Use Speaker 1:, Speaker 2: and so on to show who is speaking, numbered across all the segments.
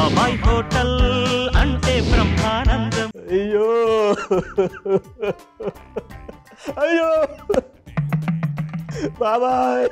Speaker 1: బాబాయ్ హోటల్ అంటే బ్రహ్మానందం
Speaker 2: అయ్యో అయ్యో బాబాయ్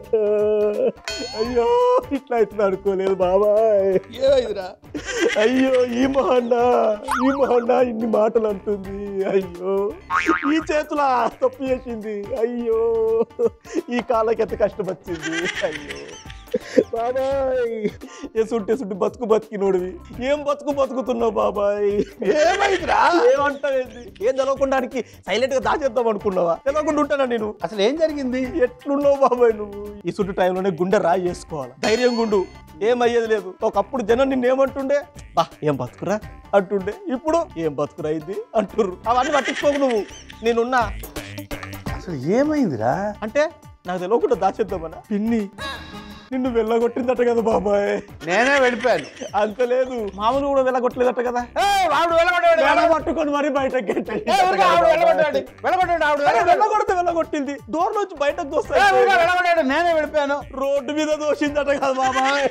Speaker 2: అయ్యో ఇట్లా అవుతుంది అనుకోలేదు బాబాయ్
Speaker 3: ఏమైందిరా
Speaker 2: అయ్యో ఈ మొహండా ఈ మొహండా ఇన్ని మాటలు అంటుంది అయ్యో ఈ చేతుల తప్పు చేసింది అయ్యో ఈ కాళ్ళకి ఎంత కష్టం వచ్చింది అయ్యో బాబాయ్ ఎసుంటే సుంటి బతుకు బతికినోడివి ఏం బతుకు బతుకుతున్నావు బాబాయ్
Speaker 3: ఏమైందిరా
Speaker 2: ఏమంటావేంది ఏం తెలవకుండానికి సైలెంట్ గా దాచేద్దాం అనుకున్నావా తెలవకుండా ఉంటానా నేను
Speaker 3: అసలు ఏం జరిగింది
Speaker 2: ఎట్లున్నావు బాబాయ్ నువ్వు ఈ సుట్టు టైంలోనే గుండె రాయి చేసుకోవాలి ధైర్యం గుండు ఏమయ్యేది లేదు ఒకప్పుడు జనం నిన్ను ఏమంటుండే బా ఏం బతుకురా అంటుండే ఇప్పుడు ఏం బతుకురా ఇది అంటుర్రు అవన్నీ పట్టించుకోకు నువ్వు నేనున్నా
Speaker 3: అసలు ఏమైందిరా
Speaker 2: అంటే నాకు తెలియకుండా దాచేద్దామనా పిన్ని నిన్ను వెళ్ళగొట్టిందట కదా బాబాయ్
Speaker 3: నేనే వెళ్ళిపోయాను
Speaker 2: అంత లేదు మామూలు కూడా వెళ్ళగొట్టలేదట కదా
Speaker 3: ఏయ్, వాడు వెళ్ళగొట్టాడు,
Speaker 2: వేళ
Speaker 3: వెళ్ళగొట్టాడు.
Speaker 2: పట్టుకొని మరి బయటకి
Speaker 3: ఏయ్, ఊరికే ఆవిడ వెళ్ళగొట్టాడు, వెళ్ళగొట్టాడు, ఆవిడ వెళ్ళగొట్టాడు.
Speaker 2: వెళ్ళగొడితే వెళ్ళగొట్టింది డోర్ నుంచి బయటకు
Speaker 3: ఏయ్,
Speaker 2: దోస్తాయి
Speaker 3: ఊరికే వెళ్ళగొట్టాడు, నేనే వెళ్ళిపోయాను
Speaker 2: రోడ్డు మీద దోషిందట కదా బాబాయ్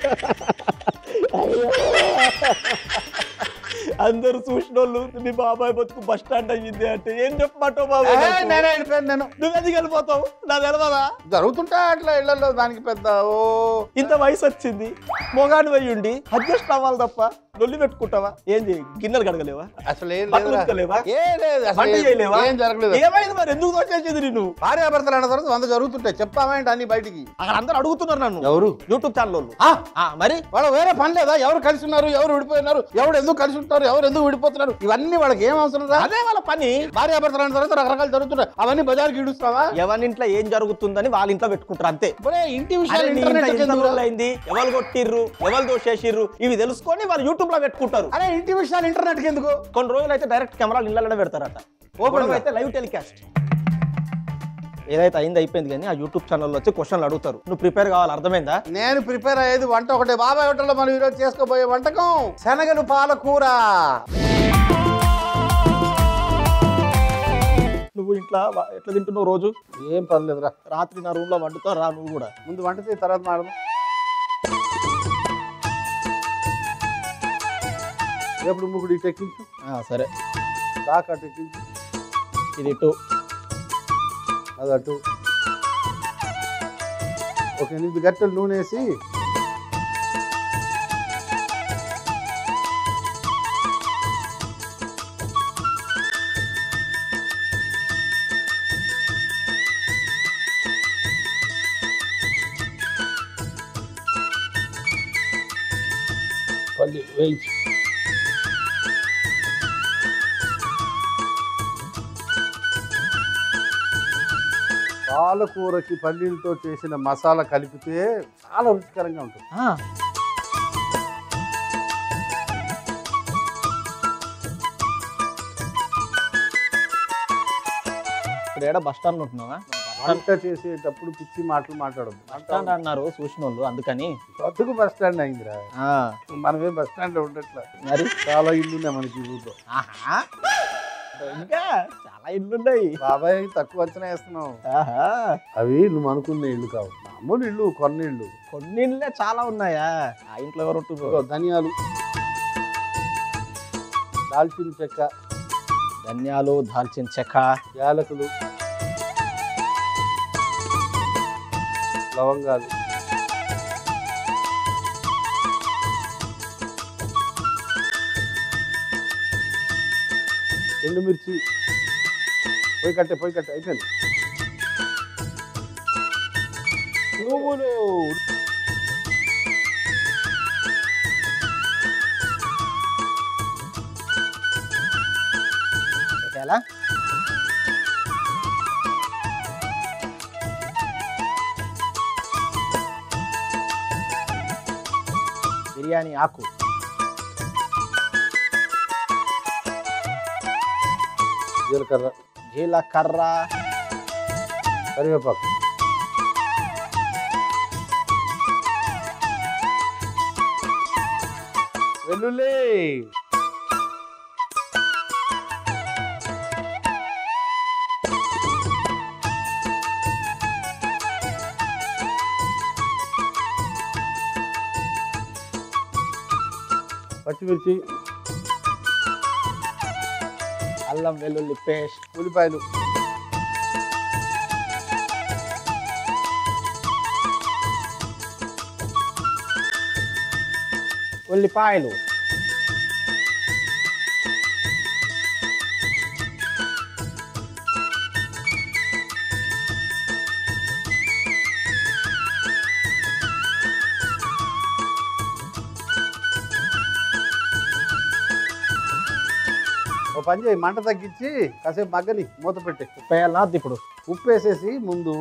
Speaker 2: అందరు చూసినోళ్ళు మీ బాబాయ్ బతుకు బస్ స్టాండ్ అయ్యింది అంటే ఏం చెప్పమంటావు బాబాయ్
Speaker 3: ఏయ్,
Speaker 2: నాకు?
Speaker 3: నేనే వెళ్ళిపోయాను నేను
Speaker 2: నువ్వు ఎందుకు వెళ్ళిపోతావు నా తెలవదా
Speaker 3: జరుగుతుంటా అట్లా ఇళ్లలో దానికి పెద్ద ఓ
Speaker 2: ఇంత వయసు వచ్చింది మొగాడు అయ్యుండి అడ్జస్ట్ అవ్వాలి తప్ప లొల్లి పెట్టుకుంటావా ఏం చేయి గిన్నెలు కడగలేవా
Speaker 3: అసలు ఏం
Speaker 2: బట్టలు
Speaker 3: లేదురా.
Speaker 2: ఉతకలేవా?
Speaker 3: ఏ లేదు అసలు
Speaker 2: వంట
Speaker 3: ఏం-
Speaker 2: చేయలేవా
Speaker 3: ఏం జరగలేదు
Speaker 2: ఏమైంది మరి ఎందుకు దోచేసింది నేను
Speaker 3: భార్యాభర్తలు అన్న తర్వాత వంద జరుగుతుంటాయి చెప్తామేంటి అన్ని బయటికి
Speaker 2: అక్కడ అందరు అడుగుతున్నారు నన్ను
Speaker 3: ఎవరు
Speaker 2: యూట్యూబ్ ఛానల్ వాళ్ళు
Speaker 3: ఆ,
Speaker 2: ఆ, మరి
Speaker 3: వాళ్ళ వేరే పని లేదా ఎవరు కలిసి ఉన్నారు ఎవరు విడిపోయినారు ఎవరు ఎందుకు కలిసి ఉంటారు ఎవరు ఎందుకు విడిపోతున్నారు ఇవన్నీ వాళ్ళకి ఏం అవసరం రా
Speaker 2: అదే వాళ్ళ పని
Speaker 3: భార్యాభర్తలు అన్న తర్వాత రకరకాలు జరుగుతుంటాయి అవన్నీ బజార్కి ఇడుస్తావా
Speaker 2: ఎవరింట్లో ఏం జరుగుతుందని వాళ్ళ ఇంట్లో పెట్టుకుంటారు అంతే
Speaker 3: ఒరే, ఇంటి
Speaker 2: అరే
Speaker 3: విషయాలు
Speaker 2: నీ
Speaker 3: ఇంటర్నెట్
Speaker 2: ఇంట్లో ఎంత
Speaker 3: ఎందుకు?
Speaker 2: రోజులు అయింది ఎవరు కొట్టిర్రు ఎవరు దోషేసిర్రు ఇవి తెలుసుకొని వాళ్ళు యూట్యూబ్ లో పెట్టుకుంటారు
Speaker 3: అరే ఇంటి విషయాలు ఇంటర్నెట్ ఎందుకు
Speaker 2: కొన్ని రోజులు అయితే డైరెక్ట్ కెమెరాలు ఇళ్ళలోనే పెడతారట
Speaker 3: Open
Speaker 2: ఓపెన్
Speaker 3: గా?
Speaker 2: అయితే లైవ్ టెలికాస్ట్ ఏదైతే అయింది అయిపోయింది కానీ ఆ యూట్యూబ్ ఛానల్లో వచ్చి క్వశ్చన్లు అడుగుతారు నువ్వు ప్రిపేర్ కావాలి అర్థమైందా
Speaker 3: నేను ప్రిపేర్ అయ్యేది వంట ఒకటే బాబాయ్ హోటల్లో మనం ఈరోజు చేసుకోబోయే వంటకం శనగలు పాలకూర
Speaker 2: నువ్వు ఇంట్లో వ- ఎట్లా తింటున్నావు రోజు
Speaker 3: ఏం పర్లేదురా
Speaker 2: రాత్రి నా రూమ్ లో వండుతావు రా నువ్వు కూడా
Speaker 3: ముందు వంట చేయి తర్వాత మాడదాం ఎప్పుడు ముగ్గుడు ఇటు ఎక్కించు
Speaker 2: ఆ, సరే
Speaker 3: దాకా అటు ఎక్కించు
Speaker 2: ఇది ఇటు
Speaker 3: అది అటు ఒక ఎనిమిది గంటలు నూనె వేసి పల్లీలు వేయించి పాలకూరకి పల్లీలతో చేసిన మసాలా కలిపితే చాలా రుచికరంగా ఉంటుంది
Speaker 2: ఆ. ఇప్పుడు ఏడా బస్ స్టాండ్ ఉంటున్నావా
Speaker 3: వంట చేసేటప్పుడు పిచ్చి మాటలు మాట్లాడదు
Speaker 2: బస్ స్టాండ్ అన్నారు చూసిన వాళ్ళు అందుకని
Speaker 3: కొత్తకు బస్ స్టాండ్ అయిందిరా
Speaker 2: ఆ,
Speaker 3: మనమే బస్ స్టాండ్ లో ఉండట్లా
Speaker 2: మరి
Speaker 3: చాలా ఇల్లు ఉన్నాయి మనకి ఈ ఊళ్ళో
Speaker 2: ఆహా ఇంకా చాలా ఇల్లు ఉన్నాయి
Speaker 3: బాబాయ్ తక్కువ అంచనా వేస్తున్నావు
Speaker 2: ఆహా
Speaker 3: అవి నువ్వు అనుకున్న ఇల్లు కావు మామూలు ఇల్లు కొన్న ఇల్లు
Speaker 2: కొన్ని ఇళ్ళే చాలా ఉన్నాయా ఆ ఇంట్లో ఎవరు ఉంటున్నారు
Speaker 3: ఇదిగో ధనియాలు దాల్చిన చెక్క
Speaker 2: ధనియాలు దాల్చిన చెక్క
Speaker 3: యాలకులు లవంగాలు ఎండుమిర్చి పొయ్యి కట్టే పొయ్యి కట్టే అయిపోయింది నువ్వులు
Speaker 2: పెట్టాలా బిర్యానీ ఆకు
Speaker 3: జీలకర్ర
Speaker 2: జీలకర్ర
Speaker 3: కరివేపాకు వెల్లుల్లి పచ్చిమిర్చి
Speaker 2: అల్లం వెల్లుల్లి పేస్ట్
Speaker 3: ఉల్లిపాయలు
Speaker 2: ఉల్లిపాయలు
Speaker 3: ఒక పని చేయి మంట తగ్గించి కాసేపు మగ్గని మూత పెట్టి
Speaker 2: ఉప్పు వేయాలా వద్దు ఇప్పుడు
Speaker 3: ఉప్పు వేసేసి ముందు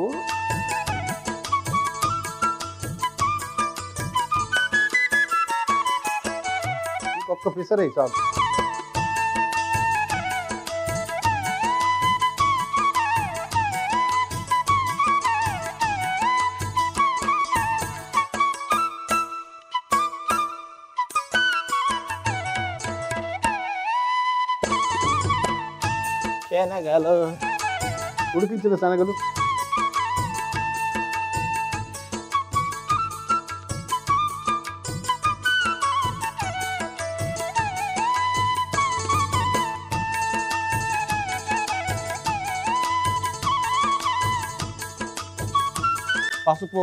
Speaker 3: ఇంకొక పిసరే చాలు
Speaker 2: శనగలు
Speaker 3: ఉడికించిన శనగలు
Speaker 2: పసుపు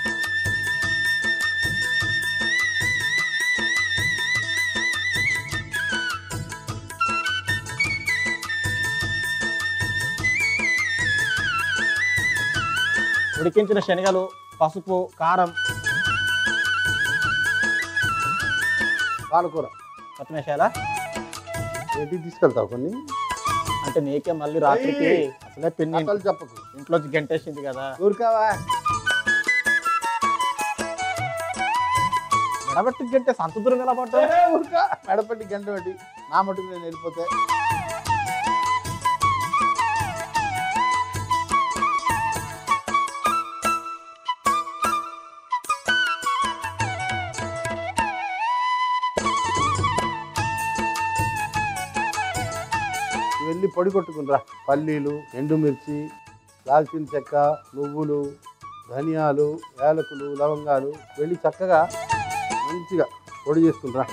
Speaker 2: ఉడికించిన శనగలు పసుపు కారం
Speaker 3: పాలకూర
Speaker 2: కొత్తిమీసాలా
Speaker 3: ఏంటి తీసుకెళ్తావు కొన్ని
Speaker 2: అంటే నీకే మళ్ళీ రాత్రికి
Speaker 3: ఏయ్!
Speaker 2: అసలే పిన్ని
Speaker 3: అసలు చెప్పకు
Speaker 2: ఇంట్లోంచి గంటేసింది కదా
Speaker 3: ఊరికావా
Speaker 2: మెడబెట్టి గంటే సంత దూరం నిలబడ్డా
Speaker 3: ఊరికా మెడపట్టి గంట పెట్టి నా మటుకు నేను వెళ్ళిపోతే వెళ్ళి పొడి కొట్టుకునిరా పల్లీలు ఎండుమిర్చి దాల్చిన చెక్క నువ్వులు ధనియాలు యాలకులు లవంగాలు వెళ్ళి చక్కగా మంచిగా పొడి చేసుకునిరా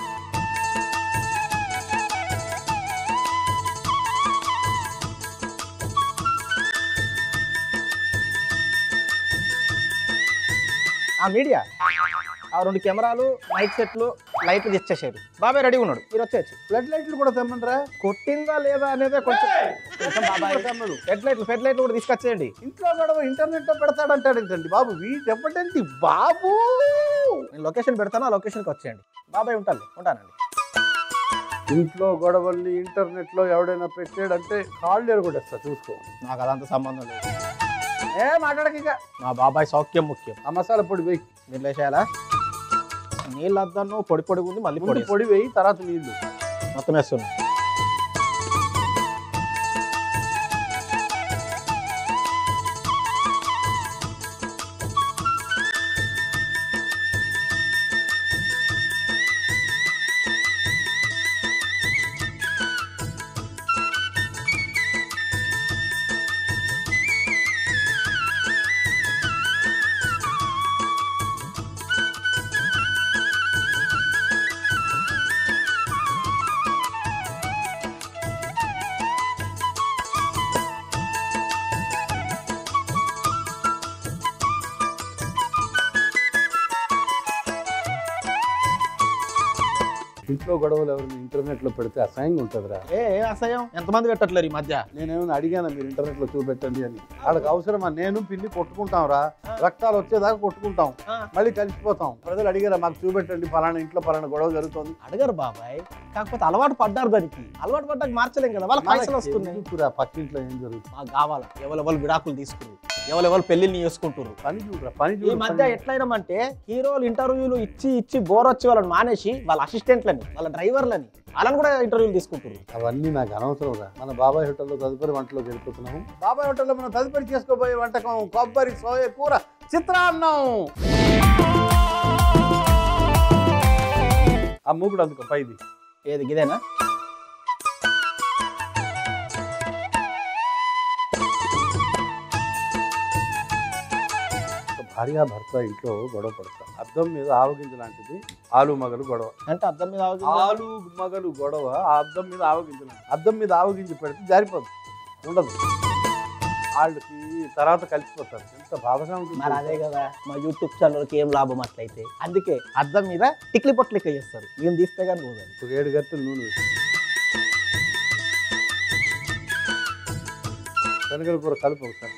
Speaker 2: ఆ మీడియా ఆ రెండు కెమెరాలు మైక్ సెట్లు లైట్లు తెచ్చేసారు బాబాయ్ రెడీ ఉన్నాడు మీరు వచ్చేయచ్చు
Speaker 3: ఫ్లడ్ లైట్లు కూడా తెమ్మంటారా
Speaker 2: కొట్టిందా లేదా అనేదే కొంచెం కొంచెం బాబాయ్
Speaker 3: తెమ్మను
Speaker 2: హెడ్ లైట్లు ఫెడ్ లైట్లు కూడా తీసుకొచ్చేయండి
Speaker 3: ఇంట్లో గొడవ ఇంటర్నెట్ లో పెడతాడంటాడు ఏంటండి బాబు వీటెప్పటండి బాబు
Speaker 2: నేను లొకేషన్ పెడతాను ఆ లొకేషన్కి వచ్చేయండి బాబాయ్ ఉంటాను ఉంటానండి
Speaker 3: ఇంట్లో గొడవల్ని ఇంటర్నెట్ లో ఎవడైనా పెట్టాడంటే కాళ్ళు ఎరగొడేస్తా చూసుకో
Speaker 2: నాకు అదంతా సంబంధం లేదు
Speaker 3: ఏ మాట్లాడక ఇక
Speaker 2: మా బాబాయ్ సౌఖ్యం ముఖ్యం
Speaker 3: ఆ మసాలా పొడి వేయి
Speaker 2: మీరు లేచేయాలా నీళ్ళు అద్దను పొడి పొడి ఉంది మళ్ళీ పొడి
Speaker 3: ముందు పొడి వేయి తర్వాత నీళ్లు
Speaker 2: వేస్తాను. మొత్తం వేస్తున్నా
Speaker 3: ఇంట్లో గొడవలు ఎవరిని ఇంటర్నెట్ లో పెడితే అసహ్యంగా ఉంటుందిరా
Speaker 2: ఏ ఏ అసహ్యం ఎంతమంది పెట్టట్లేరు ఈ మధ్య
Speaker 3: నేనేమైనా అడిగాను మీరు ఇంటర్నెట్ లో చూపెట్టండి అని వాళ్ళకి అవసరమా నేను పిన్ని కొట్టుకుంటాం రా రక్తాలు వచ్చేదాకా కొట్టుకుంటాం
Speaker 2: ఆ.
Speaker 3: మళ్ళీ కలిసిపోతాం ప్రజలు అడిగారా మాకు చూపెట్టండి ఫలానా ఇంట్లో ఫలానా గొడవ జరుగుతుంది
Speaker 2: అడగరు బాబాయ్ కాకపోతే అలవాటు పడ్డారు దానికి అలవాటు పడ్డాక మార్చలేం కదా వాళ్ళ పైసలు వస్తున్నాయి
Speaker 3: ఎందుకురా పక్కింట్లో ఏం జరుగుతుంది
Speaker 2: మాకు కావాలా ఎవరెవరు విడాకులు తీసుకురు ఎవరెవరు పెళ్లిళ్ళు చేసుకుంటారు
Speaker 3: పని చూడరా పని
Speaker 2: ఈ
Speaker 3: చూడు
Speaker 2: మధ్య ఎట్లయినామంటే హీరోలు ఇంటర్వ్యూలు ఇచ్చి ఇచ్చి బోర్ వచ్చి వాళ్ళని మానేసి వాళ్ళ అసిస్టెంట్లని వాళ్ళ డ్రైవర్లని వాళ్ళని కూడా ఇంటర్వ్యూలు తీసుకుంటారు
Speaker 3: అవన్నీ నాకు అనవసరం రా మన బాబాయ్ హోటల్లో తదుపరి వంటలోకి వెళ్ళిపోతున్నాము బాబాయ్ హోటల్లో మనం తదుపరి చేసుకోబోయే వంటకం కొబ్బరి సోయ కూర చిత్రాన్నం ఆ మూకుడు అందుకో పైది
Speaker 2: ఏది గిదేనా
Speaker 3: భార్య భర్త ఇంట్లో గొడవ పడతారు అద్దం మీద ఆవగింజ లాంటిది ఆలు మగలు గొడవ
Speaker 2: అంటే అర్థం మీద ఆవుతుందా?
Speaker 3: ఆలు మగలు గొడవ ఆ అద్దం మీద ఆవగింజ లాంటిది. అద్దం మీద ఆవగింజ పెడితే జారిపోదు ఉండదు వాళ్ళకి తర్వాత కలిసిపోతారు ఎంత బాధగా ఉంటుంది
Speaker 2: మరి అదే కదా మా యూట్యూబ్ ఛానల్కి ఏం లాభం అట్లయితే అందుకే అద్దం మీద టిక్లీ పొట్లు లెక్క చేస్తారు మేము తీస్తే కానీ పోదండి
Speaker 3: ఒక ఏడు గంటలు నూనె వేసి శనగల కూర కలుపు ఒకసారి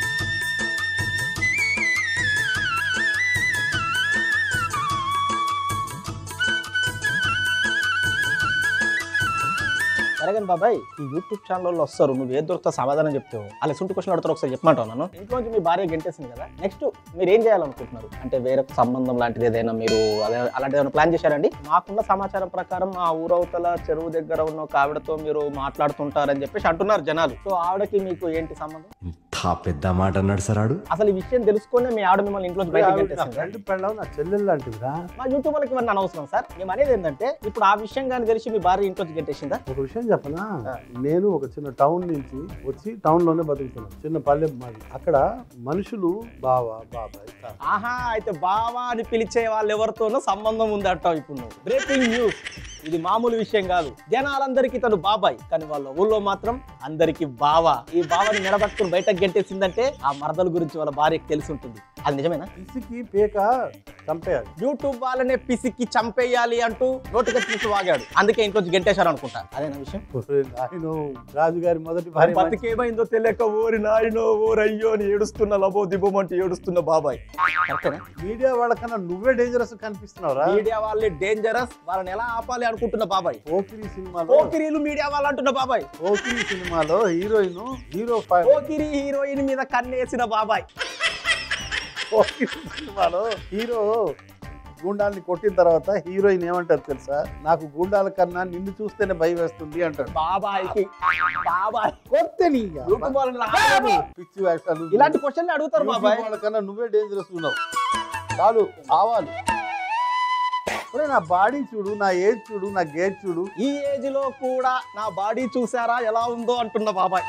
Speaker 2: సరే కానీ బాబాయ్ ఈ యూట్యూబ్ ఛానల్లో వస్తారు నువ్వు ఏది దొరుకుతా సమాధానం చెప్తావు అలా సుంటి క్వశ్చన్ అడుగుతారు ఒకసారి చెప్పమంటావు నన్ను ఇంట్లోంచి మీ భార్య గెంటేసింది కదా నెక్స్ట్ మీరు ఏం చేయాలనుకుంటున్నారు అంటే వేరే సంబంధం లాంటిది ఏదైనా మీరు అదే అలాంటిది ఏమైనా ప్లాన్ చేశారండి మాకున్న సమాచారం ప్రకారం ఆ ఊరవతల చెరువు దగ్గర ఉన్న ఒక ఆవిడతో మీరు మాట్లాడుతుంటారని చెప్పేసి అంటున్నారు జనాలు సో ఆవిడకి మీకు ఏంటి సంబంధం
Speaker 4: ఇంత పెద్ద మాట అన్నాడు సార్ ఆడు
Speaker 2: అసలు ఈ విషయం తెలుసుకునే మీ ఆవిడ మిమ్మల్ని ఇంట్లోంచి బయటకు
Speaker 3: నా
Speaker 2: గెంటేసింది
Speaker 3: ఫ్రెండ్ పెళ్ళం నా చెల్లెలు లాంటిదిరా
Speaker 2: మా యూట్యూబ్ వాళ్ళకి ఇవన్నీ అనవసరం సార్ మేము అనేది ఏంటంటే ఇప్పుడు ఆ విషయం కానీ తెలిసి మీ భార్య ఇంట్లోంచి గెంటేసిందా
Speaker 3: ఒక విషయం చెప్పనా
Speaker 2: ఆ.
Speaker 3: నేను ఒక చిన్న టౌన్ నుంచి వచ్చి టౌన్ లోనే బతుకుతున్నాను చిన్న పల్లె మాది అక్కడ మనుషులు బావ బాబాయ్ తాత.
Speaker 2: ఆహా అయితే బావా అని పిలిచే వాళ్ళు ఎవరితోనో సంబంధం ఉంది అంటావు ఇప్పుడు నువ్వు బ్రేకింగ్ న్యూస్ ఇది మామూలు విషయం కాదు జనాలందరికీ తను బాబాయ్ కానీ వాళ్ళ ఊళ్ళో మాత్రం అందరికి బావా ఈ బావని నిలబట్టుకుని బయటకు గెంటేసిందంటే ఆ మరదల గురించి వాళ్ళ భార్యకి తెలిసి ఉంటుంది అది నిజమేనా
Speaker 3: పిసికి పేక చంపేయాలి
Speaker 2: యూట్యూబ్ వాళ్ళనే పిసికి చంపేయాలి అంటూ నోటికొచ్చి వాగాడు అందుకే ఇంట్లోంచి గెంటేశారు అనుకుంటా అదేనా విషయం
Speaker 3: ఆయన రాజుగారి మొదటి భార్య మంచి-
Speaker 2: బతికేమైందో తెలియక ఓరి నాయనో ఓరయ్యో అని ఏడుస్తున్న లబో దిబోమంటూ ఏడుస్తున్న బాబాయ్ కరెక్టేనా
Speaker 3: మీడియా వాళ్ళకన్నా నువ్వే డేంజరస్ కనిపిస్తున్నావురా
Speaker 2: మీడియా వాళ్ళే డేంజరస్ వాళ్ళని ఎలా ఆపాలి అనుకుంటున్న బాబాయ్
Speaker 3: పోకిరి సినిమాలో
Speaker 2: పోకిరీలు మీడియా వాళ్ళు అంటున్న బాబాయ్
Speaker 3: పోకిరి సినిమాలో heroine hero five
Speaker 2: Pokiri heroine మీద కన్నేసిన బాబాయ్
Speaker 3: పోకిరి సినిమాలో హీరో గూండాల్ని కొట్టిన తర్వాత హీరోయిన్ ఏమంటారు తెలుసా నాకు గూండాల కన్నా నిన్ను చూస్తేనే భయం వేస్తుంది అంటాడు
Speaker 2: బాబాయ్కి బాబాయ్
Speaker 3: కొడితే నీ
Speaker 2: యూట్యూబ్ వాళ్ళని లాగాలి.
Speaker 3: పిచ్చి వేషాలు
Speaker 2: ఇలాంటి క్వశ్చన్లు అడుగుతారు బాబాయ్
Speaker 3: యూట్యూబ్ వాళ్ళకన్నా నువ్వే డేంజరస్ ఉన్నావు చాలు ఆవాలి ఒరేయ్, నా బాడీ చూడు నా ఏజ్ చూడు నా గేజ్ చూడు
Speaker 2: ఈ ఏజ్ లో కూడా నా బాడీ చూసారా ఎలా ఉందో అంటున్న బాబాయ్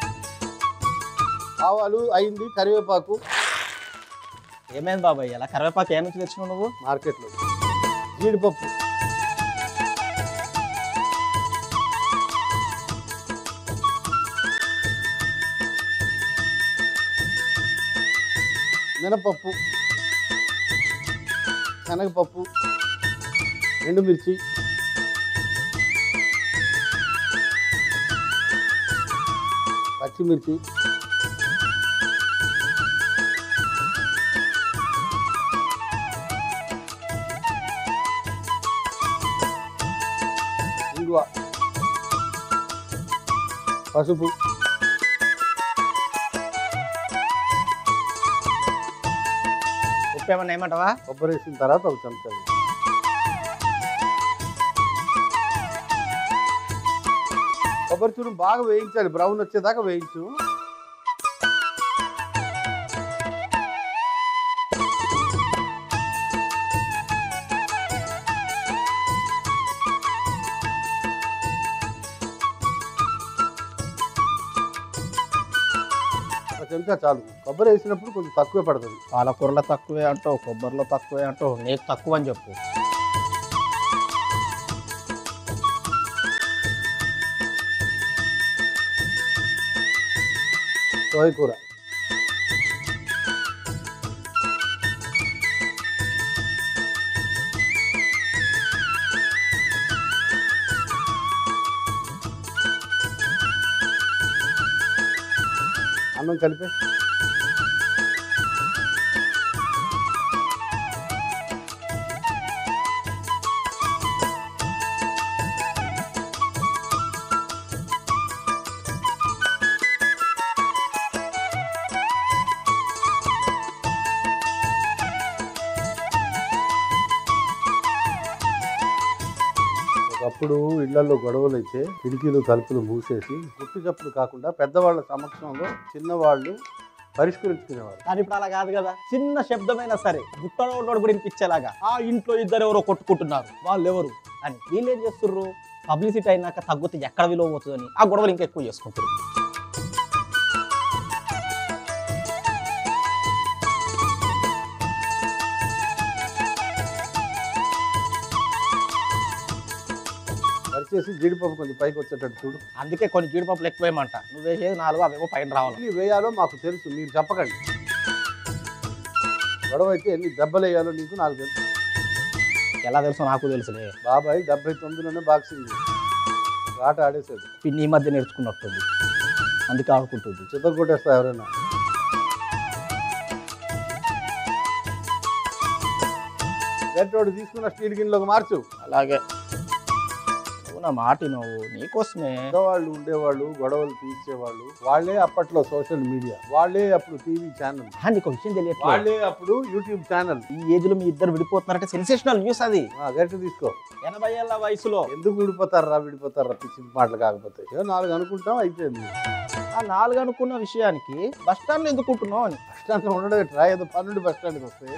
Speaker 3: ఆవాలు అయింది కరివేపాకు
Speaker 2: ఏమైంది బాబాయ్ ఎలా కరివేపాకు ఏ నుంచి తెచ్చినావు నువ్వు
Speaker 3: మార్కెట్లో జీడిపప్పు మినపప్పు శనగపప్పు ఎండుమిర్చి పచ్చిమిర్చి ఇంగువ పసుపు
Speaker 2: ఉప్పు ఏమన్నా ఏమంటావా
Speaker 3: కొబ్బరి వేసిన తర్వాత ఒక చెంచా వేయి. కొబ్బరి చూడు బాగా వేయించాలి బ్రౌన్ వచ్చేదాకా వేయించు ఒక చెంచా చాలు కొబ్బరి వేసినప్పుడు కొంచెం తక్కువే పడుతుంది
Speaker 2: పాలకూరలో తక్కువే అంటావు కొబ్బరిలో తక్కువే అంటావు నీకు తక్కువ అని చెప్పు
Speaker 3: సోయ కూర అన్నం కలిపే ఒకప్పుడు ఇళ్లలో గొడవలు అయితే కిటికీలు తలుపులు మూసేసి గుట్టు చప్పుడు కాకుండా పెద్దవాళ్ళ సమక్షంలో చిన్నవాళ్ళు పరిష్కరించుకునేవారు
Speaker 2: కానీ ఇప్పుడు అలా కాదు కదా చిన్న శబ్దమైనా సరే గుట్టలో ఉన్నోడు కూడా వినిపించేలాగా ఆ ఇంట్లో ఇద్దరు ఎవరో కొట్టుకుంటున్నారు వాళ్ళు ఎవరు అని వీళ్ళు ఏం చేస్తుర్రు పబ్లిసిటీ అయినాక తగ్గితే ఎక్కడ విలువ పోతుందని ఆ గొడవలు ఇంకా ఎక్కువ చేసుకుంటారు
Speaker 3: పరిచేసి జీడిపప్పు కొంచెం పైకి వచ్చేటట్టు చూడు
Speaker 2: అందుకే కొన్ని జీడిపప్పులు ఎక్కువేయమంట నువ్వు వేసేది నాలుగు అవేమో పైన రావాలి
Speaker 3: ఎన్ని వేయాలో మాకు తెలుసు మీరు చెప్పకండి గొడవ అయితే ఎన్ని దెబ్బలు వేయాలో నీకు నాకు తెలుసు
Speaker 2: ఎలా తెలుసో నాకు తెలుసులే
Speaker 3: బాబాయ్ డెబ్బై తొమ్మిదిలోనే బాక్సింగ్ ఒక ఆట ఆడేసాడు
Speaker 2: పిన్ని ఈ మధ్య నేర్చుకున్నట్టుంది అందుకే ఆడుకుంటుంది
Speaker 3: చిత్త కొట్టేస్తా ఎవరైనా గట్టివాడు తీసుకున్న స్టీల్ గిన్నెలోకి మార్చు
Speaker 2: అలాగే నువ్వు నా మాట నువ్వు నీకోసమే
Speaker 3: పెద్దవాళ్ళు ఉండేవాళ్ళు గొడవలు తీర్చేవాళ్ళు వాళ్ళే అప్పట్లో సోషల్ మీడియా వాళ్ళే అప్పుడు టీవీ ఛానల్
Speaker 2: ఆ, నీకు విషయం తెలియట్లేదు
Speaker 3: వాళ్ళే అప్పుడు యూట్యూబ్ ఛానల్
Speaker 2: ఈ ఏజ్ లో మీ ఇద్దరు విడిపోతున్నారంటే సెన్సేషనల్ న్యూస్ అది
Speaker 3: గట్టి తీసుకో
Speaker 2: ఎనభై ఏళ్ళ వయసులో
Speaker 3: ఎందుకు విడిపోతారా విడిపోతారా పిచ్చి మాటలు కాకపోతే ఏదో నాలుగు అనుకుంటాం అయిపోయింది
Speaker 2: ఆ నాలుగు అనుకున్న విషయానికి బస్ స్టాండ్ లో ఎందుకుంటున్నావు అని
Speaker 3: బస్ స్టాండ్లో ఉండడం ట్రా ఏదో పన్నెండు బస్ స్టాండ్కి వస్తే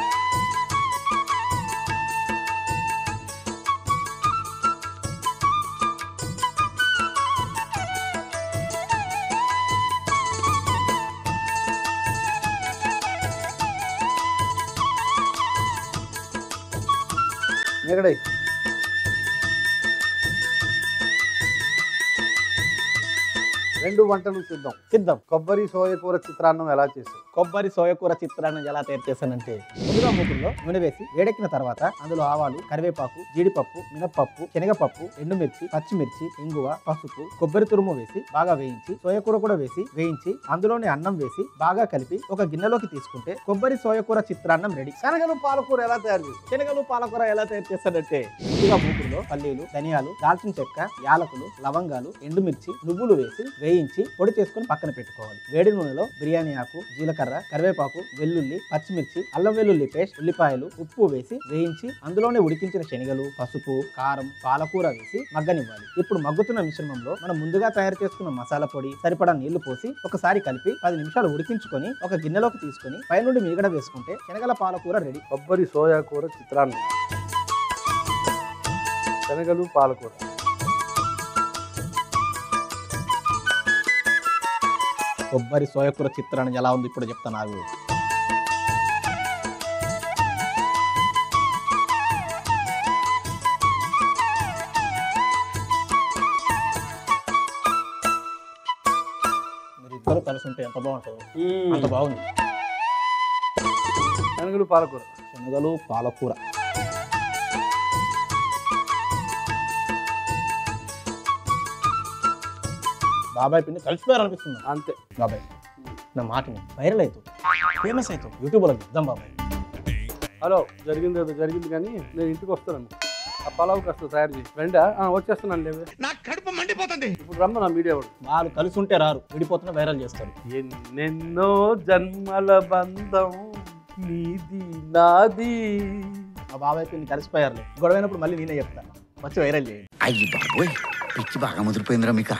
Speaker 3: ఎక్కడై రెండు వంటలు సిద్ధం
Speaker 2: సిద్ధం
Speaker 3: కొబ్బరి సోయ కూర చిత్రాన్నం ఎలా చేసావు
Speaker 2: కొబ్బరి సోయకూర చిత్రాన్ని ఎలా తయారు చేశానంటే ముందుగా మూకుల్లో నూనె వేసి వేడెక్కిన తర్వాత అందులో ఆవాలు కరివేపాకు జీడిపప్పు మినప్పప్పు శనగపప్పు ఎండుమిర్చి పచ్చిమిర్చి ఇంగువ పసుపు కొబ్బరి తురుము వేసి బాగా వేయించి సోయకూర కూడా వేసి వేయించి అందులోనే అన్నం వేసి బాగా కలిపి ఒక గిన్నెలోకి తీసుకుంటే కొబ్బరి సోయకూర చిత్రాన్నం రెడీ
Speaker 3: శనగలు పాలకూర ఎలా తయారు చేసావు
Speaker 2: శనగలు పాలకూర ఎలా తయారు చేస్తాడంటే ముందుగా మూకుల్లో పల్లీలు ధనియాలు దాల్చిన చెక్క యాలకులు లవంగాలు ఎండుమిర్చి నువ్వులు వేసి వేయించి పొడి చేసుకొని పక్కన పెట్టుకోవాలి వేడి నూనెలో బిర్యానీ ఆకు జీలకర్ర కరివేపాకు వెల్లుల్లి పచ్చిమిర్చి అల్లం వెల్లుల్లి పేస్ట్ ఉల్లిపాయలు ఉప్పు వేసి వేయించి అందులోనే ఉడికించిన శనగలు పసుపు కారం పాలకూర వేసి మగ్గనివ్వాలి ఇప్పుడు మగ్గుతున్న మిశ్రమంలో మనం ముందుగా తయారు చేసుకున్న మసాలా పొడి సరిపడా నీళ్లు పోసి ఒకసారి కలిపి పది నిమిషాలు ఉడికించుకొని ఒక గిన్నెలోకి తీసుకొని పైనుండి మీగడ వేసుకుంటే శనగల పాలకూర రెడీ
Speaker 3: కొబ్బరి సోయా కూర చిత్రాన్నం శనగలు పాలకూర
Speaker 2: కొబ్బరి సోయకూర చిత్రాన్ని ఎలా ఉంది ఇప్పుడు చెప్తాను నాకు మీరు ఇద్దరు కలిసి ఉంటే ఎంత బాగుంటుంది అంత బాగుంది
Speaker 3: శనగలు పాలకూర
Speaker 2: శనగలు పాలకూర బాబాయ్ పిన్ని కలిసిపోయారు అనిపిస్తుంది
Speaker 3: అంతే
Speaker 2: బాబాయ్ నా మాటని వైరల్ అవుతావు ఫేమస్ అవుతావు యూట్యూబ్లో ఇద్దాం బాబాయ్
Speaker 3: హలో జరిగింది ఏదో జరిగింది కానీ నేను ఇంటికి వస్తాను ఆ పలావ్ కాస్త తయారు చేసి ఫ్రెండా వచ్చేస్తున్నాను లేవే
Speaker 1: నాకు కడుపు మండిపోతుంది
Speaker 3: ఇప్పుడు రమ్మ నా మీడియా వాడు
Speaker 2: వాళ్ళు కలిసి ఉంటే రారు విడిపోతున్న వైరల్ చేస్తారు
Speaker 3: ఎన్నెన్నో జన్మల బంధం నీది నాది
Speaker 2: మా బాబాయ్ పిన్ని కలిసిపోయారు గొడవైనప్పుడు మళ్ళీ నేనే చెప్తాను వచ్చి వైరల్ చేయండి
Speaker 5: అయ్యి బాబోయ్ పిచ్చి బాగా ముదిరిపోయిందిరా మీకు